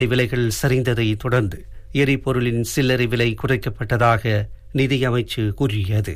விலைகள் சரிந்ததை தொடர்ந்து எரிபொருளின் சில்லறை விலை குறைக்கப்பட்டதாக நிதியமைச்சு கூறியது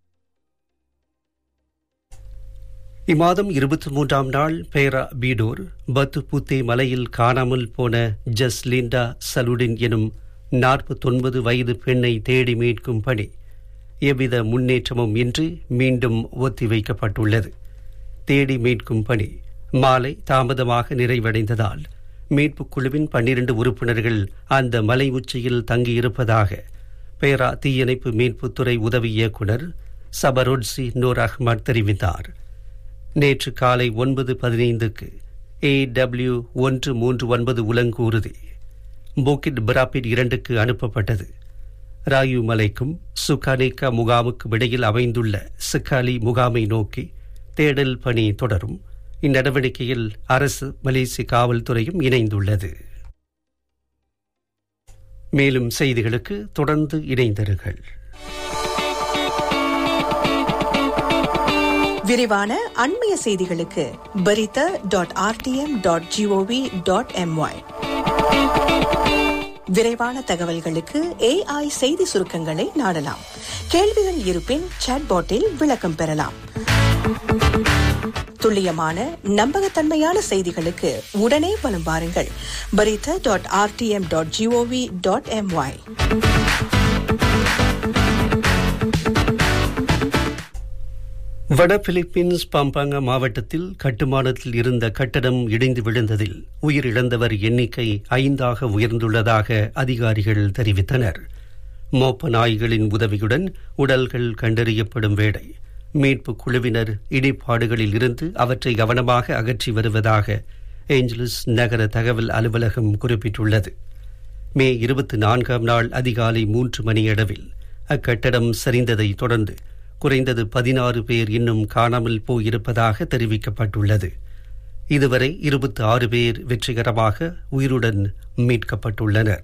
இம்மாதம் இருபத்தி மூன்றாம் நாள் பேரா பீடோர் பத்து புத்தே மலையில் காணாமல் போன ஜஸ்லிண்டா சலுடின் எனும் நாற்பத்தொன்பது வயது பெண்ணை தேடி மீட்கும் பணி எவ்வித முன்னேற்றமும் இன்றி மீண்டும் ஒத்திவைக்கப்பட்டுள்ளது தேடி மீட்கும் பணி மாலை தாமதமாக நிறைவடைந்ததால் மீட்புக் குழுவின் பன்னிரண்டு உறுப்பினர்கள் அந்த மலை உச்சியில் தங்கியிருப்பதாக பேரா தீயணைப்பு மீட்புத்துறை உதவி இயக்குனர் சபரோட்சி நூர் அஹ்மத் தெரிவித்தார் நேற்று காலை ஒன்பது பதினைந்துக்கு ஏ டபிள்யூ ஒன்று மூன்று ஒன்பது உலங்கூறுதி போக்கிட் பிராபிட் இரண்டுக்கு அனுப்பப்பட்டது ராயு மலைக்கும் சுகானேக்கா முகாமுக்கு இடையில் அமைந்துள்ள சிக்காலி முகாமை நோக்கி தேடல் பணி தொடரும் இந்நடவடிக்கையில் அரசு மலேசிய காவல்துறையும் இணைந்துள்ளது மேலும் செய்திகளுக்கு தொடர்ந்து இணைந்தருங்கள் விரிவான அண்மைய செய்திகளுக்கு Berita dot RTM dot G O V dot M Y விரைவான தகவல்களுக்கு ஏஐ செய்தி சுருக்கங்களை நாடலாம் கேள்விகள் இருப்பின் சாட்பாட்டில் விளக்கம் பெறலாம் துல்லியமான நம்பகத்தன்மையான செய்திகளுக்கு உடனே வலம் வாருங்கள் Berita dot RTM dot G O V dot M Y வட பிலிப்பீன்ஸ் பாம்பாங்க மாவட்டத்தில் கட்டுமானத்தில் இருந்த கட்டடம் இடிந்து விழுந்ததில் உயிரிழந்தவர் எண்ணிக்கை ஐந்தாக உயர்ந்துள்ளதாக அதிகாரிகள் தெரிவித்தனர் மோப்ப நாய்களின் உதவியுடன் உடல்கள் கண்டறியப்படும் வேளை மீட்பு குழுவினர் இடிபாடுகளில் இருந்து அவற்றை கவனமாக அகற்றி வருவதாக ஏஞ்சலிஸ் நகர தகவல் அலுவலகம் குறிப்பிட்டுள்ளது மே இருபத்தி நான்காம் நாள் அதிகாலை மூன்று மணியளவில் அக்கட்டடம் சரிந்ததை தொடர்ந்து குறைந்தது பதினாறு பேர் இன்னும் காணாமல் போயிருப்பதாக தெரிவிக்கப்பட்டுள்ளது இதுவரை இருபத்தி ஆறு பேர் வெற்றிகரமாக உயிருடன் மீட்கப்பட்டுள்ளனர்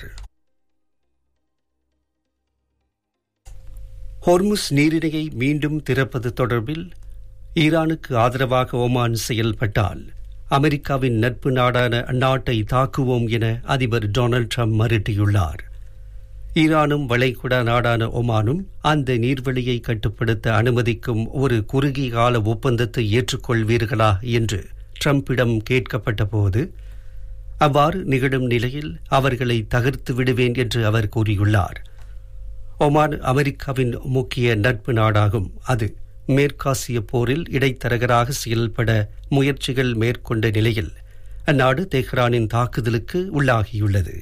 ஹொர்முஸ் நீரிணையை மீண்டும் திறப்பது தொடர்பில் ஈரானுக்கு ஆதரவாக ஒமான் செயல்பட்டால் அமெரிக்காவின் நட்பு நாடான அந்நாட்டை தாக்குவோம் என அதிபர் டொனால்டு ட்ரம்ப் மிரட்டியுள்ளார் ஈரானும் வளைகுடா நாடான ஒமானும் அந்த நீர்வழியை கட்டுப்படுத்த அனுமதிக்கும் ஒரு குறுகிய கால ஒப்பந்தத்தை ஏற்றுக்கொள்வீர்களா என்று ட்ரம்பிடம் கேட்கப்பட்ட போது அவ்வாறு நிகழும் நிலையில் அவர்களை தகர்த்து விடுவேன் என்று அவர் கூறியுள்ளார் ஒமான் அமெரிக்காவின் முக்கிய நட்பு நாடாகும் அது மேற்காசிய போரில் இடைத்தரகராக செயல்பட முயற்சிகள் மேற்கொண்ட நிலையில் அந்நாடு தெஹ்ரானின் தாக்குதலுக்கு உள்ளாகியுள்ளது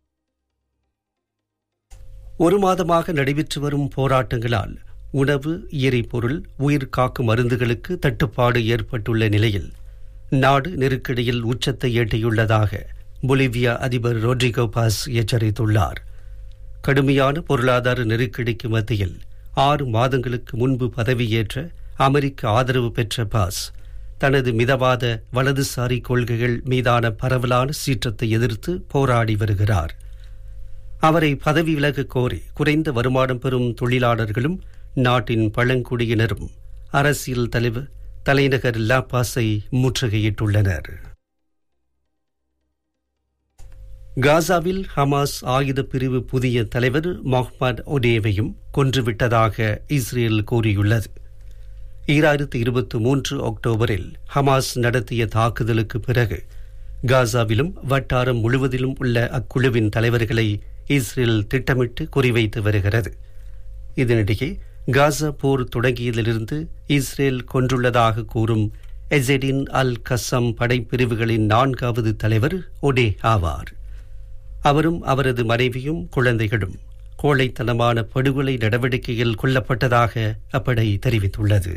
ஒரு மாதமாக நடைபெற்று வரும் போராட்டங்களால் உணவு எரிபொருள் உயிர் காக்கும் மருந்துகளுக்கு தட்டுப்பாடு ஏற்பட்டுள்ள நிலையில் நாடு நெருக்கடியில் உச்சத்தை எட்டியுள்ளதாக பொலிவியா அதிபர் ரோட்ரிகோ பாஸ் எச்சரித்துள்ளார் கடுமையான பொருளாதார நெருக்கடிக்கு மத்தியில் ஆறு மாதங்களுக்கு முன்பு பதவியேற்ற அமெரிக்க ஆதரவு பெற்ற பாஸ் தனது மிதவாத வலதுசாரி கொள்கைகள் மீதான பரவலான சீற்றத்தை எதிர்த்து போராடி வருகிறார் அவரை பதவி விலக கோரி குறைந்த வருமானம் பெறும் தொழிலாளர்களும் நாட்டின் பழங்குடியினரும் அரசியல் தலைவர் தலைநகர் லாபாஸை முற்றுகையிட்டுள்ளனர் காசாவில் ஹமாஸ் ஆயுத பிரிவு புதிய தலைவர் மொஹ்மத் ஒடேவையும் கொன்றுவிட்டதாக இஸ்ரேல் கூறியுள்ளது ஈராயிரத்து இருபத்தி மூன்று அக்டோபரில் ஹமாஸ் நடத்திய தாக்குதலுக்கு பிறகு காசாவிலும் வட்டாரம் முழுவதிலும் உள்ள அக்குழுவின் தலைவர்களை இஸ்ரேல் திட்டமிட்டு குறிவைத்து வருகிறது இதனிடையே காசா போர் தொடங்கியதிலிருந்து இஸ்ரேல் கொன்றுள்ளதாக கூறும் எசெடின் அல் கசம் படைப்பிரிவுகளின் நான்காவது தலைவர் ஒடே ஆவார் அவரும் அவரது மனைவியும் குழந்தைகளும் கோழைத்தனமான படுகொலை நடவடிக்கையில் கொல்லப்பட்டதாக அப்படை தெரிவித்துள்ளது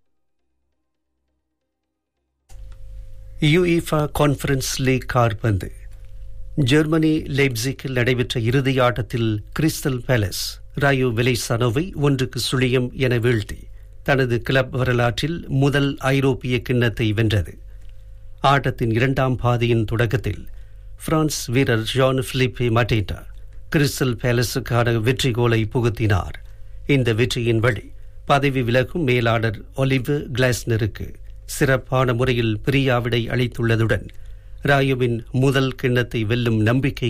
யுஇஃபா கான்ஃபரன்ஸ் லீக் கார்பந்து ஜெர்மனி லெப்சிக்கில் நடைபெற்ற இறுதி ஆட்டத்தில் கிறிஸ்டல் பேலஸ் ராயோ வெலைசானோவை ஒன்றுக்கு சுழியம் என வீழ்த்தி தனது கிளப் வரலாற்றில் முதல் ஐரோப்பிய கிண்ணத்தை வென்றது ஆட்டத்தின் இரண்டாம் பாதியின் தொடக்கத்தில் பிரான்ஸ் வீரர் ஜான் பிலிப்பே மட்டேட்டா கிறிஸ்டல் பேலஸுக்கான வெற்றி கோலை புகுத்தினார் இந்த வெற்றியின் வழி பதவி விலகும் மேலாளர் ஒலிவு கிளாஸ்னருக்கு சிறப்பான முறையில் பிரியாவிடை அளித்துள்ளதுடன் ராயுவின் முதல் கிண்ணத்தை வெல்லும் நம்பிக்கை